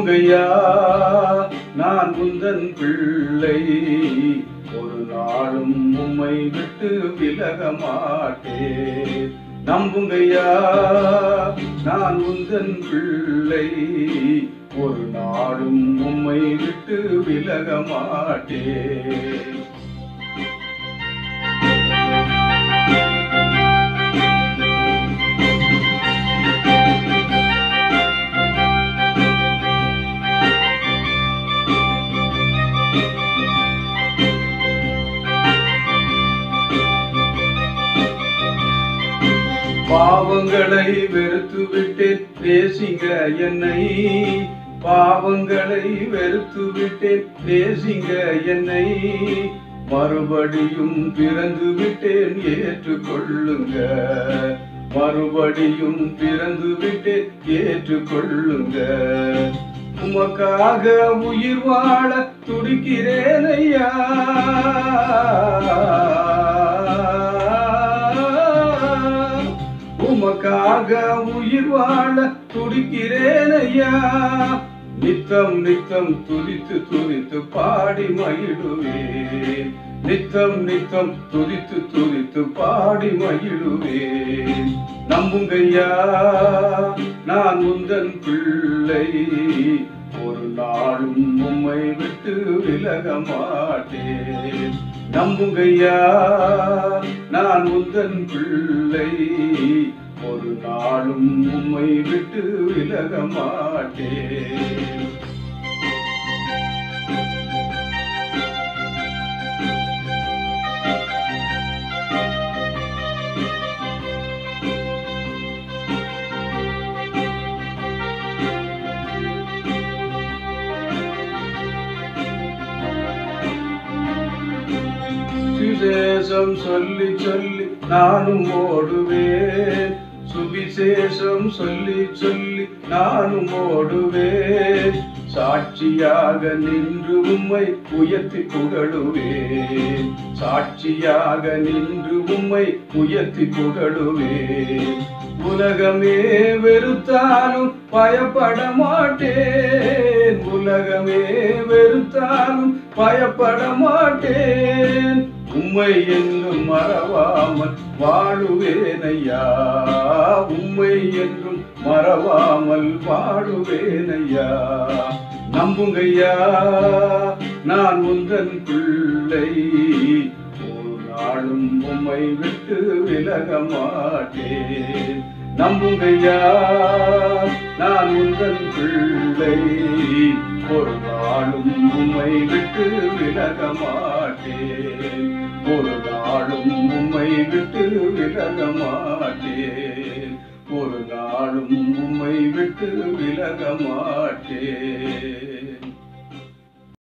நம்புங்கையா நான் உந்தன் பிள்ளை ஒரு நாளும் உம்மை விட்டு விலக மாட்டேன் நம்புங்கையா நான் உந்தன் பிள்ளை ஒரு நாளும் உம்மை விட்டு விலக மாட்டேன் பாவங்களை வெறுத்து விட்டேன் பேசிங்க என்னை பாவங்களை வெறுத்து விட்டேன் பேசிங்க என்னை மறுபடியும் பிறந்து விட்டேன் ஏற்றுக்கொள்ளுங்க மறுபடியும் பிறந்து விட்டேன் ஏற்றுக்கொள்ளுங்க உமக்காக உயிர் வாழ துடிக்கிறேன் ஐயா உமக்காக உயிர் வாழ துடிக்கிறேன் ஐயா நித்தம் நித்தம் துதித்து துதித்து பாடி மகிழுவேன் நித்தம் நித்தம் துதித்து துதித்து பாடி மகிழுவேன் நம்புங்கய்யா நான் உந்தன் பிள்ளை ஒரு நாளும் உம்மை விட்டு விலக மாட்டேன் நம்புங்கய்யா நான் உந்தன் பிள்ளை ஒரு நாளும் உம்மை விட்டு விலக மாட்டேன் சுவிசேஷம் சொல்லி சொல்லி நானும் ஓடுவேன் சுவிசேஷம் சொல்லி சொல்லி நானும் ஓடுவேன் சாட்சியாக நின்று உம்மை உயர்த்தி புகழுவேன் சாட்சியாக நின்று உம்மை உயர்த்தி புகழுவேன் உலகமே வெறுத்தாலும் பயப்பட மாட்டேன் உலகமே வெறுத்தாலும் பயப்பட மாட்டேன் உம்மை என்றும் மறவாமல் வாழுவேனையா உம்மை என்றும் மறவாமல் வாழுவேனையா நம்புங்கய்யா நான் உந்தன் பிள்ளை ஒரு நாளும் உம்மை விட்டு விலக மாட்டேன் நம்புங்கய்யா நான் உந்தன் பிள்ளை ஒரு நாளும் உம்மை விட்டு விலக மாட்டேன் ஒரு நாளும் உம்மை விட்டு விலக மாட்டேன் ஒரு நாளும் உம்மை விட்டு விலக மாட்டேன்